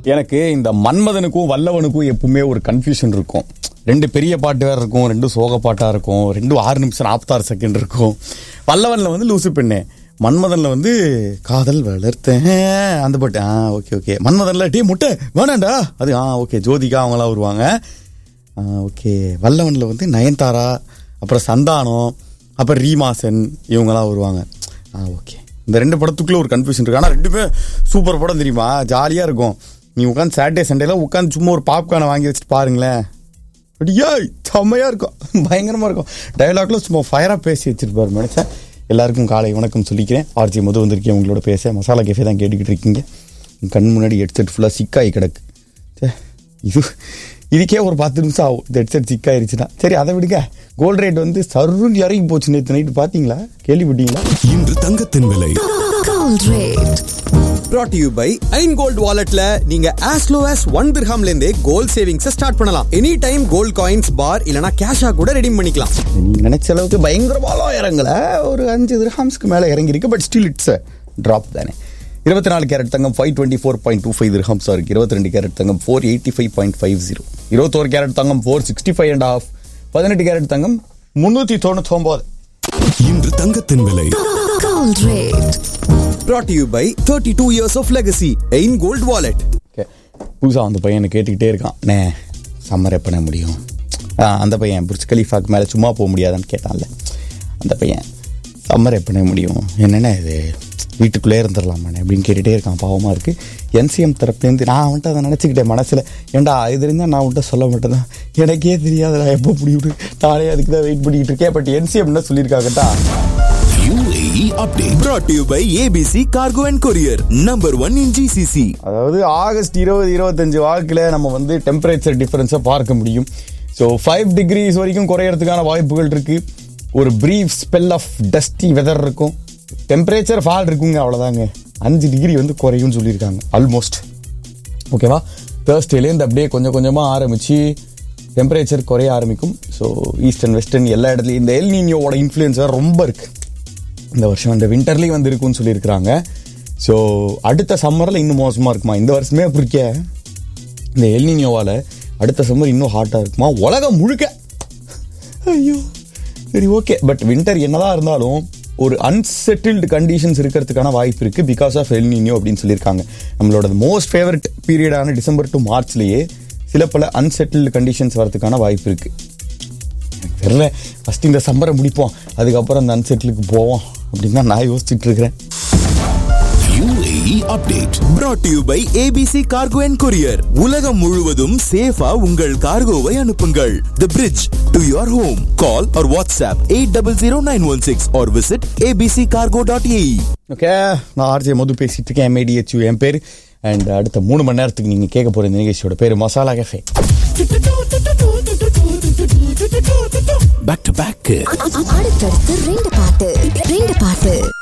எனக்கு இந்த மன்மதனுக்கும் வல்லவனுக்கும் எப்பவுமே ஒரு கன்ஃபியூஷன் இருக்கும் ரெண்டு பெரிய பாட்டு வேற இருக்கும் ரெண்டு சோக பாட்டா இருக்கும் ரெண்டும் ஆறு நிமிஷம் நாற்பத்தாறு செகண்ட் இருக்கும் வல்லவன்ல வந்து லூசு பெண்ணு மன்மதன்ல வந்து காதல் வளர்த்தேன் அந்த பாட்டு ஆ ஓகே ஓகே மன்மதன்ல டீ முட்டை வேணாண்டா அது ஆ ஓகே ஜோதிகா அவங்களாம் வருவாங்க ஓகே வல்லவன்ல வந்து நயன்தாரா அப்புறம் சந்தானம் அப்புறம் ரீமாசன் இவங்கெல்லாம் வருவாங்க ஆ ஓகே இந்த ரெண்டு படத்துக்குள்ள ஒரு கன்ஃபியூஷன் இருக்கு ஆனால் ரெண்டுமே சூப்பர் படம் தெரியுமா ஜாலியாக இருக்கும் நீ உட்காந்து சாட்டர்டே சண்டேல உட்காந்து சும்மா ஒரு பாப்கார்னை வாங்கி வச்சுட்டு பாருங்களேன் அப்படியா செம்மையாக இருக்கும் பயங்கரமாக இருக்கும் டயலாக்ல சும்மா ஃபயராக பேசி வச்சிருப்பாரு மனுஷன் எல்லாருக்கும் காலை வணக்கம் சொல்லிக்கிறேன் ஆர்ஜி முத வந்திருக்கேன் உங்களோட பேச மசாலா கேஃபே தான் கேட்டுக்கிட்டு இருக்கீங்க உன் கண் முன்னாடி ஹெட்செட் ஃபுல்லாக சிக்காகி கிடக்கு ச்சே, இது இதுக்கே ஒரு பத்து நிமிஷம் ஆகும் இந்த ஹெட்செட் சிக்காயிருச்சுன்னா சரி அதை விடுங்க கோல்ட் ரேட் வந்து சருன்னு இறங்கி போச்சு நேற்று நைட்டு பார்த்தீங்களா கேள்விப்பட்டீங்களா இன்று தங்கத்தின் விலை Gold rate. brought to you by Ain gold வாலெட்ல நீங்க as low as ஒன் திர்ஹாம்ல இருந்தே கோல்ட் சேவிங்ஸ் ஸ்டார்ட் பண்ணலாம் any time gold coins bar இல்லனா கேஷா கூட ரெடீம் பண்ணிக்கலாம் நீங்க நினைச்ச அளவுக்கு பயங்கரமாலாம் இறங்கல ஒரு அஞ்சு திரஹாம்ஸ்க்கு மேலே இறங்கியிருக்கு பட் ஸ்டில் இட்ஸ் ட்ராப் தானே இருபத்தி நாலு கேரட் தங்கம் five twenty four point two five திரஹாம்ஸாக இருக்கு இருபத்தி ரெண்டு கேரட் தங்கம் four eighty five point five zero இருபத்தோரு கேரட் தங்கம் four sixty five and half பதினெட்டு கேரட் தங்கம் முந்நூற்றி தொண்ணூத்தொம்பது இன்று தங்கத்தின் விலை Gold rate. brought to you by 32 years of legacy Ain gold wallet okay புதுசாக அந்த பையனை கேட்டுக்கிட்டே இருக்கான் அண்ணே சம்மர் எப்போ முடியும் ஆ, அந்த பையன் புர்ஜ் கலீஃபாக்கு மேலே சும்மா போக முடியாதான்னு கேட்டான்ல அந்த பையன் சம்மர் எப்போ முடியும் என்னென்ன இது வீட்டுக்குள்ளே இருந்துடலாமாண்ணே அப்படின்னு கேட்டுகிட்டே இருக்கான் பாவமாக இருக்குது என்சிஎம் தரப்புலேருந்து நான் வந்துட்டு அதை நினச்சிக்கிட்டேன் மனசில் ஏன்டா இது இருந்தால் நான் வந்துட்டு சொல்ல மாட்டேன் எனக்கே தெரியாதுடா எப்போ முடியும் நானே அதுக்கு தான் வெயிட் பண்ணிக்கிட்டு இருக்கேன் பட் என்சிஎம் என்ன சொல்லியிருக்காங்கட்டா UAE update brought to you by ABC Cargo and Courier number 1 in GCC அதாவது ஆகஸ்ட் இருபது இருபத்தஞ்சு வாக்கில் நம்ம வந்து டெம்பரேச்சர் டிஃபரன்ஸை பார்க்க முடியும் ஸோ ஃபைவ் டிகிரிஸ் வரைக்கும் குறையறதுக்கான வாய்ப்புகள் இருக்கு ஒரு brief spell of dusty weather இருக்கும் டெம்பரேச்சர் ஃபால் இருக்குங்க அவ்வளோதாங்க அஞ்சு டிகிரி வந்து குறையும்னு சொல்லியிருக்காங்க ஆல்மோஸ்ட் ஓகேவா தேர்ஸ்டேலேருந்து அப்படியே கொஞ்சம் கொஞ்சமாக ஆரம்பிச்சு டெம்பரேச்சர் குறைய ஆரம்பிக்கும் ஸோ ஈஸ்டர்ன் வெஸ்டர்ன் எல்லா இடத்துலையும் இந்த எல் நீனியோட இன்ஃப்ளூயன்ஸ் ரொம்ப இருக்கு இந்த வருஷம் இந்த வின்டர்லேயும் வந்து இருக்கும்னு சொல்லியிருக்கிறாங்க ஸோ அடுத்த சம்மரில் இன்னும் மோசமாக இருக்குமா இந்த வருஷமே அப்படி இருக்கே இந்த எல்னினியோவால் அடுத்த சம்மர் இன்னும் ஹாட்டாக இருக்குமா உலகம் முழுக்க ஐயோ சரி ஓகே பட் வின்டர் என்னதான் இருந்தாலும் ஒரு அன்செட்டில்டு கண்டிஷன்ஸ் இருக்கிறதுக்கான வாய்ப்பு இருக்குது பிகாஸ் ஆஃப் எல்னினியோ அப்படின்னு சொல்லியிருக்காங்க நம்மளோட மோஸ்ட் ஃபேவரட் பீரியடான டிசம்பர் டு மார்ச்லேயே சில பல அன்செட்டில்டு கண்டிஷன்ஸ் வரதுக்கான வாய்ப்பு இருக்குது எனக்கு தெரியல ஃபர்ஸ்ட் இந்த சம்மரை முடிப்போம் அதுக்கப்புறம் அந்த அன்செட்டிலுக்கு போவோம் அப்படின்னு தான் நான் யோசிச்சுட்டு இருக்கிறேன் UAE update brought to you by ABC Cargo and Courier உலகம் முழுவதும் சேஃபா உங்கள் கார்கோவை அனுப்புங்கள் The bridge to your home call or WhatsApp 800916 or visit abccargo.ae okay நான் ஆர்ஜே மது பேசிட்டு இருக்கேன் எம்ஏடிஹெச்யூ என் பேர் அண்ட் அடுத்த மூணு மணி நேரத்துக்கு நீங்கள் கேட்க போகிற இந்த நிகழ்ச்சியோட பேர் masala cafe back to back அடுத்தடுத்து ரெண்டு பாட்டு ரெண்டு பாட்டு